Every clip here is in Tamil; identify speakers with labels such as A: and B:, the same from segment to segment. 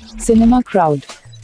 A: Cinema Crowd.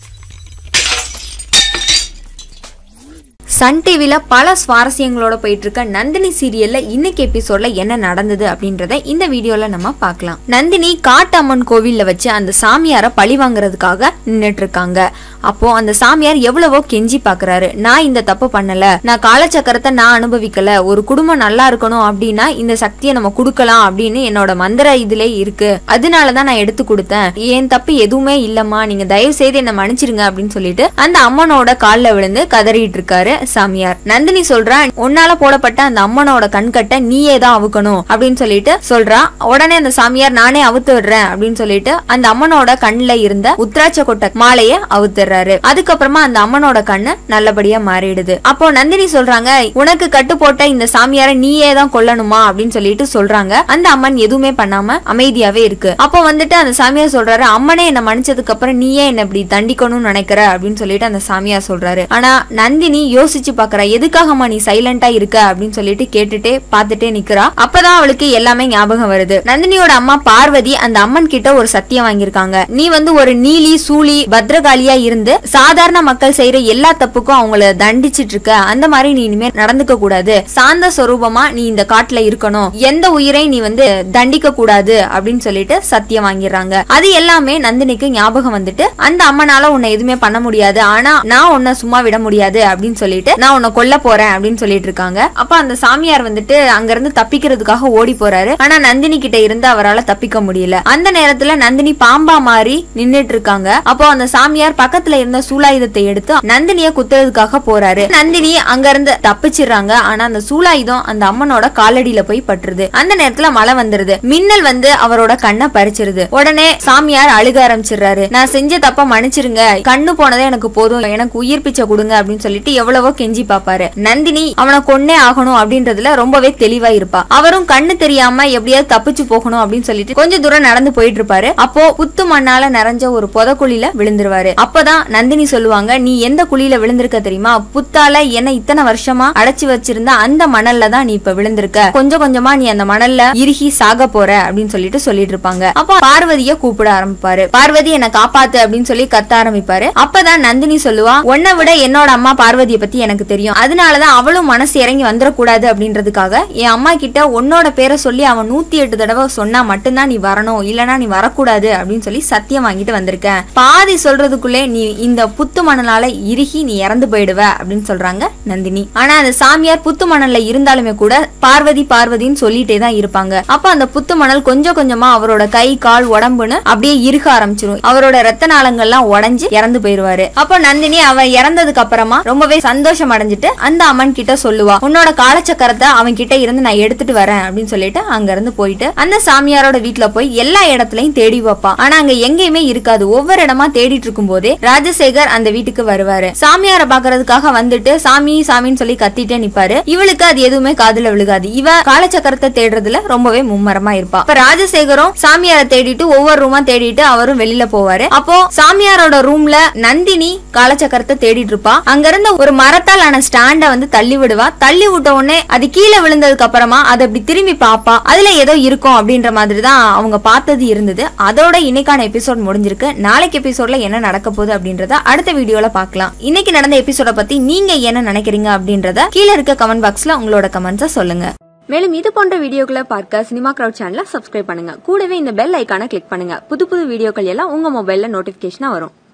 B: சன் டிவில பல சுவாரஸ்யங்களோட போயிட்டு இருக்க நந்தினி சீரியல்ல இன்னைக்கு எபிசோட்ல என்ன நடந்தது அப்படின்றத இந்த வீடியோல நம்ம பார்க்கலாம் நந்தினி காட்டம்மன் கோவில்ல வச்சு அந்த சாமியார பழி வாங்குறதுக்காக நின்னுட்டு இருக்காங்க அப்போ அந்த சாமியார் எவ்வளவோ கெஞ்சி பாக்குறாரு நான் இந்த தப்பு பண்ணல நான் காலச்சக்கரத்தை நான் அனுபவிக்கல ஒரு குடும்பம் நல்லா இருக்கணும் அப்படின்னா இந்த சக்தியை நம்ம கொடுக்கலாம் அப்படின்னு என்னோட மந்திர இதுல இருக்கு அதனாலதான் நான் எடுத்து கொடுத்தேன் என் தப்பு எதுவுமே இல்லம்மா நீங்க தயவு செய்து என்ன மன்னிச்சிருங்க அப்படின்னு சொல்லிட்டு அந்த அம்மனோட கால்ல விழுந்து கதறிட்டு இருக்காரு சாமியார் நந்தினி சொல்றா உன்னால போடப்பட்ட அந்த அம்மனோட கண்கட்டை நீயே தான் அவுக்கணும் அப்படின்னு சொல்லிட்டு சொல்றா உடனே அந்த சாமியார் நானே அவுத்து விடுறேன் அப்படின்னு சொல்லிட்டு அந்த அம்மனோட கண்ணுல இருந்த உத்ராட்ச கொட்டை மாலைய அவுத்துறாரு அதுக்கப்புறமா அந்த அம்மனோட கண்ணு நல்லபடியா மாறிடுது அப்போ நந்தினி சொல்றாங்க உனக்கு கட்டு போட்ட இந்த சாமியாரை நீயே தான் கொல்லணுமா அப்படின்னு சொல்லிட்டு சொல்றாங்க அந்த அம்மன் எதுவுமே பண்ணாம அமைதியாவே இருக்கு அப்போ வந்துட்டு அந்த சாமியார் சொல்றாரு அம்மனே என்ன மன்னிச்சதுக்கு அப்புறம் நீயே என்ன இப்படி தண்டிக்கணும்னு நினைக்கிற அப்படின்னு சொல்லிட்டு அந்த சாமியார் சொல்றாரு ஆனா நந்தினி யோசிச்சு பாக்குறா எதுக்காகம்மா நீ சைலண்டா இருக்க அப்படின்னு சொல்லிட்டு கேட்டுட்டே பார்த்துட்டே நிக்கிறா அப்பதான் அவளுக்கு எல்லாமே ஞாபகம் வருது நந்தினியோட அம்மா பார்வதி அந்த அம்மன் கிட்ட ஒரு சத்தியம் வாங்கியிருக்காங்க நீ வந்து ஒரு நீலி சூளி பத்ரகாளியா இருந்து சாதாரண மக்கள் செய்யற எல்லா தப்புக்கும் அவங்கள தண்டிச்சிட்டு இருக்க அந்த மாதிரி நீ இனிமே நடந்துக்க கூடாது சாந்த சொரூபமா நீ இந்த காட்டுல இருக்கணும் எந்த உயிரை நீ வந்து தண்டிக்க கூடாது அப்படின்னு சொல்லிட்டு சத்தியம் வாங்கிடுறாங்க அது எல்லாமே நந்தினிக்கு ஞாபகம் வந்துட்டு அந்த அம்மனால உன்னை எதுவுமே பண்ண முடியாது ஆனா நான் உன்னை சும்மா விட முடியாது அப்படின்னு சொல்லிட்டு நான் உன்னை கொல்ல போறேன் அப்படின்னு சொல்லிட்டு இருக்காங்க அப்ப அந்த சாமியார் வந்துட்டு அங்க இருந்து தப்பிக்கிறதுக்காக ஓடி போறாரு ஆனா நந்தினி கிட்ட இருந்து அவரால் தப்பிக்க முடியல அந்த நேரத்துல நந்தினி பாம்பா மாறி நின்னுட்டு இருக்காங்க அப்போ அந்த சாமியார் பக்கத்துல இருந்த சூலாயுதத்தை எடுத்து நந்தினிய குத்துறதுக்காக போறாரு நந்தினி அங்க இருந்து தப்பிச்சிடுறாங்க ஆனா அந்த சூலாயுதம் அந்த அம்மனோட காலடியில போய் பட்டுருது அந்த நேரத்துல மழை வந்துருது மின்னல் வந்து அவரோட கண்ணை பறிச்சிருது உடனே சாமியார் அழுக ஆரம்பிச்சிடுறாரு நான் செஞ்ச தப்ப மன்னிச்சிருங்க கண்ணு போனதே எனக்கு போதும் எனக்கு உயிர் பிச்சை கொடுங்க அப்படின்னு சொல்லிட்டு எவ்வளவோ கெஞ்சி பாப்பாரு நந்தினி அவனை கொன்னே ஆகணும் அப்படின்றதுல ரொம்பவே தெளிவா இருப்பா அவரும் கண்ணு தெரியாம எப்படியாவது தப்பிச்சு போகணும் அப்படின்னு சொல்லிட்டு கொஞ்ச தூரம் நடந்து போயிட்டு இருப்பாரு அப்போ புத்து மண்ணால நிறைஞ்ச ஒரு புதக்குழியில விழுந்துருவாரு அப்பதான் நந்தினி சொல்லுவாங்க நீ எந்த குழியில விழுந்திருக்க தெரியுமா புத்தால என்ன இத்தனை வருஷமா அடைச்சு வச்சிருந்த அந்த மணல்ல தான் நீ இப்ப விழுந்திருக்க கொஞ்சம் கொஞ்சமா நீ அந்த மணல்ல இறுகி சாக போற அப்படின்னு சொல்லிட்டு சொல்லிட்டு இருப்பாங்க அப்போ பார்வதிய கூப்பிட ஆரம்பிப்பாரு பார்வதி என்ன காப்பாத்து அப்படின்னு சொல்லி கத்த ஆரம்பிப்பாரு அப்பதான் நந்தினி சொல்லுவா உன்னை விட என்னோட அம்மா பார்வதியை பத்தி எனக்கு தெரியும் அதனாலதான் அவளும் மனசு இறங்கி வந்துடக்கூடாது அப்படின்றதுக்காக என் அம்மா கிட்ட உன்னோட பேரை சொல்லி அவன் நூத்தி எட்டு தடவை சொன்னா மட்டும்தான் நீ வரணும் இல்லனா நீ வரக்கூடாது அப்படின்னு சொல்லி சத்தியம் வாங்கிட்டு வந்திருக்கேன் பாதி சொல்றதுக்குள்ளே நீ இந்த புத்து மணலால இறுகி நீ இறந்து போயிடுவ அப்படின்னு சொல்றாங்க நந்தினி ஆனா அந்த சாமியார் புத்து மணல்ல இருந்தாலுமே கூட பார்வதி பார்வதின்னு சொல்லிட்டே தான் இருப்பாங்க அப்ப அந்த புத்து மணல் கொஞ்சம் கொஞ்சமா அவரோட கை கால் உடம்புன்னு அப்படியே இருக ஆரம்பிச்சிரும் அவரோட ரத்த நாளங்கள்லாம் உடைஞ்சு இறந்து போயிருவாரு அப்போ நந்தினி அவ இறந்ததுக்கு அப்புறமா ரொம்பவே சந்தோஷம் அடைஞ்சிட்டு அந்த அம்மன் கிட்ட சொல்லுவா உன்னோட காலச்சக்கரத்தை அவன் கிட்ட இருந்து நான் எடுத்துட்டு வரேன் அப்படின்னு சொல்லிட்டு அங்க இருந்து போயிட்டு அந்த சாமியாரோட வீட்டுல போய் எல்லா இடத்துலயும் தேடி வைப்பா ஆனா அங்க எங்கேயுமே இருக்காது ஒவ்வொரு இடமா தேடிட்டு இருக்கும் போதே ராஜசேகர் அந்த வீட்டுக்கு வருவாரு சாமியாரை பாக்குறதுக்காக வந்துட்டு சாமி சாமின்னு சொல்லி கத்திட்டே நிப்பாரு இவளுக்கு அது எதுவுமே காதுல விழுகாது இவ காலச்சக்கரத்தை தேடுறதுல ரொம்பவே மும்மரமா இருப்பா இப்ப ராஜசேகரும் சாமியாரை தேடிட்டு ஒவ்வொரு ரூமா தேடிட்டு அவரும் வெளியில போவாரு அப்போ சாமியாரோட ரூம்ல நந்தினி காலச்சக்கரத்தை தேடிட்டு இருப்பா அங்க இருந்த ஒரு மரத்தால் ஆன ஸ்டாண்ட வந்து தள்ளி விடுவா தள்ளி விட்ட உடனே அது கீழே விழுந்ததுக்கு அப்புறமா அதை அப்படி திரும்பி பாப்பா அதுல ஏதோ இருக்கும் அப்படின்ற மாதிரி தான் அவங்க பார்த்தது இருந்தது அதோட இன்னைக்கான எபிசோட் முடிஞ்சிருக்கு நாளைக்கு எபிசோட்ல என்ன நடக்க போகுது அப்படின்றத அடுத்த வீடியோல பார்க்கலாம் இன்னைக்கு நடந்த எபிசோட பத்தி நீங்க என்ன நினைக்கிறீங்க அப்படின்றத கீழே இருக்க கமெண்ட் பாக்ஸ்ல உங்களோட கமெண்ட்ஸை சொல்லுங்க மேலும் இது போன்ற வீடியோக்களை பார்க்க சினிமா கிரவுட் சேனலை சப்ஸ்கிரைப் பண்ணுங்க கூடவே இந்த பெல் ஐக்கான கிளிக் பண்ணுங்க புது புது வீடியோக்கள் எல்லாம் உங்க மொபைல்ல நோட்டிபிகேஷனா வரும்